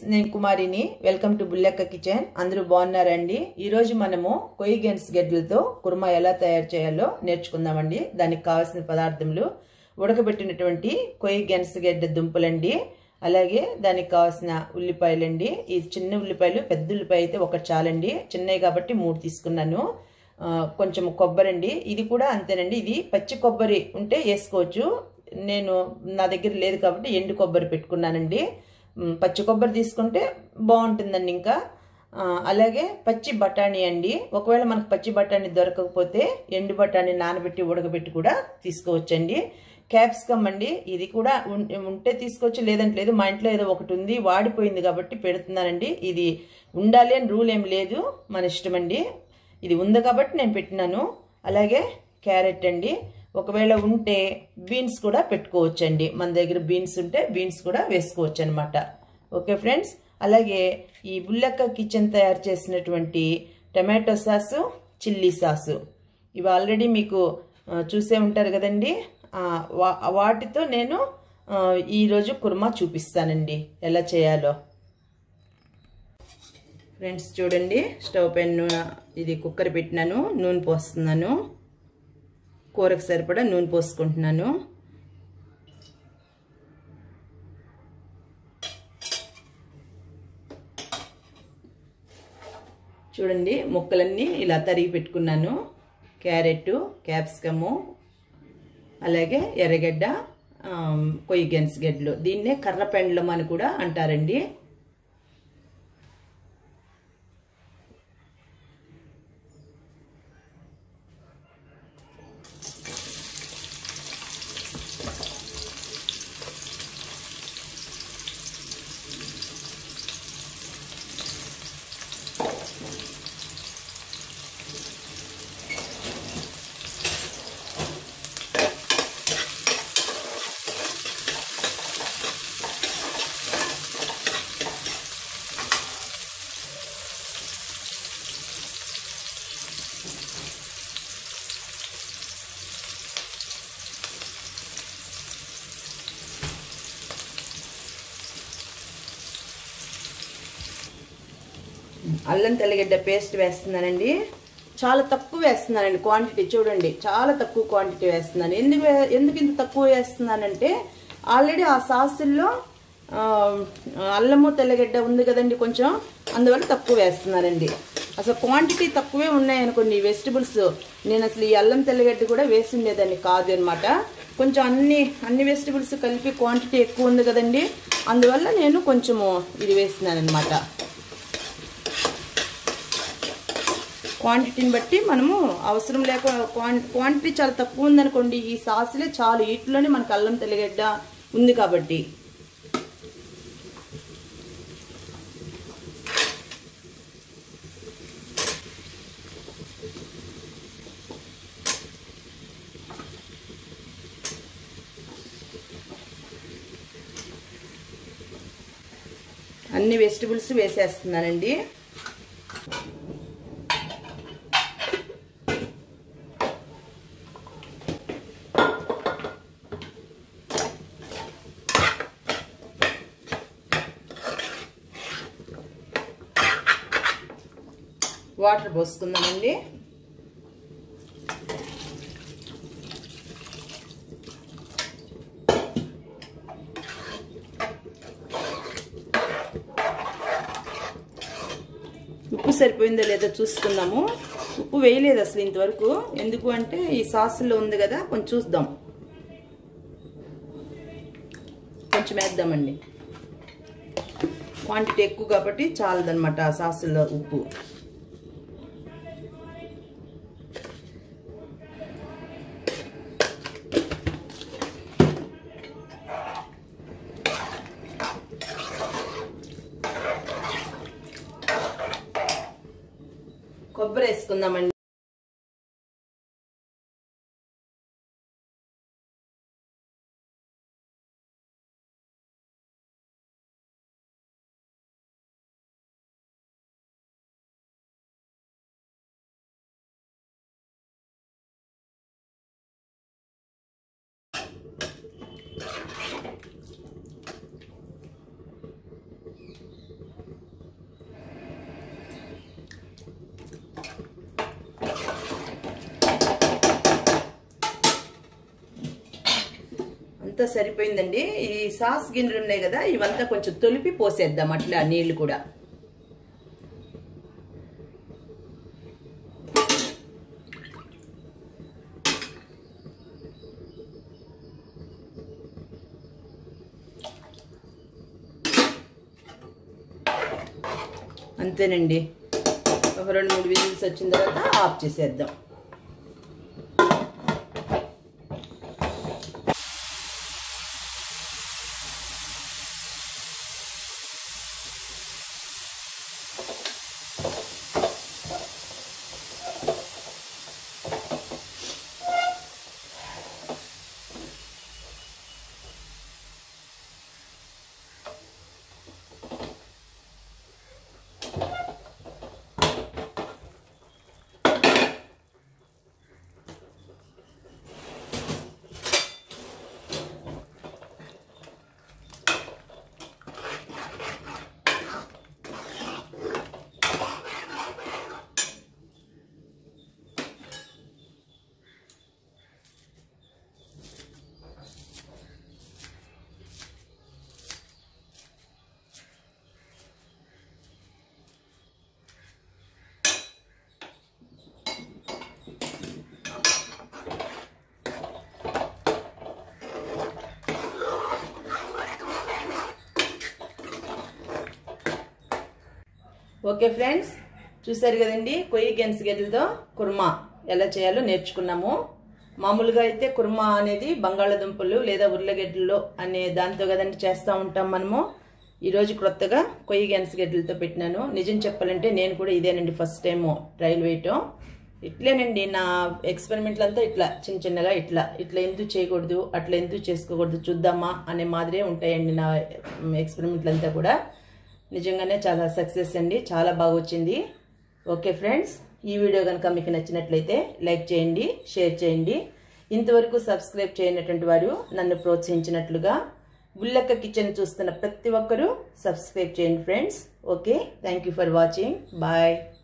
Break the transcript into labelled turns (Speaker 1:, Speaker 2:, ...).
Speaker 1: నేను కుమారిని welcome to Bullekka kitchen అందరూ బాగున్నారండి ఈరోజు మనము కొయ్యి గెన్స్ గడ్డలతో కుర్మా ఎలా తయారు చేయాలో నేర్చుకుందామండి దానికి కావాల్సిన పదార్థములు ఉడకబెట్టినటువంటి కొయ్యి గెన్స్ గడ్డ దుంపలండి అలాగే దానికి కావాల్సిన ఉల్లిపాయలండి ఈ చిన్న ఉల్లిపాయలు పెద్ద ఉల్లిపాయ అయితే ఒకటి చాలండి చిన్నవి కాబట్టి మూడు తీసుకున్నాను ఆ, కొంచెం కొబ్బరి అండి ఇది కూడా అంతేనండి ఇది పచ్చి కొబ్బరి ఉంటే వేసుకోవచ్చు నేను నా దగ్గర లేదు కాబట్టి ఎండు కొబ్బరి పెట్టుకున్నానండి మ్, పచ్చి కొబ్బరి తీసుకుంటే బాగుంటుందండి ఇంకా ఆ, అలాగే పచ్చి బఠానీ అండి ఒకవేళ మనకు పచ్చి బఠానీ దొరకకపోతే ఎండు బఠానీ నానబెట్టి ఉడకబెట్టి కూడా తీసుకోవచ్చండి క్యాప్సికమ్ అండి ఇది కూడా ఉం- ఉంటే తీసుకోవచ్చు లేదంటే లేదు మా ఇంట్లో ఏదో ఒకటి ఉంది వాడిపోయింది కాబట్టి పెడుతున్నానండి ఇది ఉండాలి అని రూల్ ఏం లేదు మన ఇష్టం అండి ఇది ఉంది కాబట్టి నేను పెట్టినాను అలాగే క్యారెట్ అండి ఒకవేళ ఉంటే బీన్స్ కూడా పెట్టుకోవచ్చండి మన దగ్గర బీన్స్ ఉంటే బీన్స్ కూడా వేసుకోవచ్చు అనమాట ఓకే ఫ్రెండ్స్ అలాగే ఈ బుల్లెక్క కిచెన్ తయారు చేసినటువంటి టమాటో సాసు చిల్లీ సాసు ఇవి ఆల్రెడీ మీకు ఆ, చూసే ఉంటారు కదండి ఆ, వా- వాటితో నేను ఆ, ఈరోజు కుర్మా చూపిస్తానండి ఎలా చేయాలో ఫ్రెండ్స్ చూడండి స్టవ్ పైన నూ- ఇది కుక్కర్ పెట్టినాను నూనె పోస్తున్నాను కూరకు సరిపడా నూనె పోసుకుంటున్నాను చూడండి ముక్కలన్నీ ఇలా తరిగి పెట్టుకున్నాను క్యారెట్ క్యాప్సికము అలాగే ఎర్రగడ్డ ఆమ్, కొయ్యి గెన్స్ గడ్డలు దీన్నే కర్ర పెండలం అని కూడా అంటారండి అల్లం తెల్లగడ్డ పేస్ట్ వేస్తున్నానండి చాలా తక్కువ వేస్తున్నానండి క్వాంటిటీ చూడండి చాలా తక్కువ క్వాంటిటీ వేస్తున్నాను ఎందుకు వే- ఎందుకు ఇంత తక్కువ వేస్తున్నానంటే ఆల్రెడీ ఆ సాసుల్లో ఆ, అల్లము తెల్లగడ్డ ఉంది కదండి కొంచెం అందువల్ల తక్కువ వేస్తున్నానండి అసలు క్వాంటిటీ తక్కువే ఉన్నాయనుకోండి ఈ వెజిటబుల్స్ నేను అసలు ఈ అల్లం తెల్లగడ్డ కూడా వేసిండేదాన్ని కాదు అనమాట కొంచెం అన్ని అన్ని వెజిటబుల్స్ కలిపి క్వాంటిటీ ఎక్కువ ఉంది కదండి అందువల్ల నేను కొంచెము ఇది వేసినాను అనమాట క్వాంటిటీని బట్టి మనము అవసరం లేక క్వాన్- క్వాంటిటీ చాలా తక్కువ ఉందనుకోండి ఈ సాసులే చాలు వీటిలోనే మనకు అల్లం తెల్లగడ్డ ఉంది కాబట్టి అన్ని వెజిటబుల్స్ వేసేస్తున్నానండి వాటర్ పోసుకుందామండి ఉప్పు సరిపోయిందో లేదో చూసుకుందాము ఉప్పు వేయలేదు అసలు ఇంతవరకు ఎందుకు అంటే ఈ సాసులో ఉంది కదా కొంచెం చూద్దాం కొంచెం వేద్దామండి క్వాంటిటీ ఎక్కువ కాబట్టి చాలదనమాట ఆ సాసుల్లో ఉప్పు కొబ్బరి వేసుకుందామండి అంతా సరిపోయిందండి ఈ సాస్ గిన్నెలు ఉన్నాయి కదా ఇవంతా కొంచెం తొలిపి పోసేద్దాం అట్లా నీళ్లు కూడా అంతేనండి ఒక రెండు మూడు విజిల్స్ వచ్చిన తర్వాత ఆఫ్ చేసేద్దాం ఓకే ఫ్రెండ్స్ చూసారు కదండి కొయ్యి గెన్స్ గెడ్లతో కుర్మా ఎలా చేయాలో నేర్చుకున్నాము మామూలుగా అయితే కుర్మా అనేది బంగాళాదుంపలు లేదా ఉర్లగడ్డలు అనే దాంతో కదండి చేస్తూ ఉంటాం మనము ఈరోజు క్రొత్తగా కొయ్యి గెన్స్ గడ్డలతో పెట్టినాను నిజం చెప్పాలంటే నేను కూడా ఇదేనండి ఫస్ట్ టైం ట్రయల్ వేయటం ఇట్లేనండి నా ఎక్స్పెరిమెంట్లు అంతా ఇట్లా చిన్న చిన్నగా ఇట్లా ఇట్లా ఎందుకు చేయకూడదు అట్లా ఎందుకు చేసుకోకూడదు చూద్దామా అనే మాదిరే ఉంటాయండి నా ఎక్స్పెరిమెంట్లు అంతా కూడా నిజంగానే చాలా సక్సెస్ అండి చాలా బాగా వచ్చింది ఓకే ఫ్రెండ్స్ ఈ వీడియో కనుక మీకు నచ్చినట్లయితే లైక్ చేయండి షేర్ చేయండి ఇంతవరకు సబ్స్క్రైబ్ చేయనటువంటి వారు నన్ను ప్రోత్సహించినట్లుగా గుల్లక్క కిచెన్ చూస్తున్న ప్రతి ఒక్కరూ సబ్స్క్రైబ్ చేయండి friends okay thank for watching bye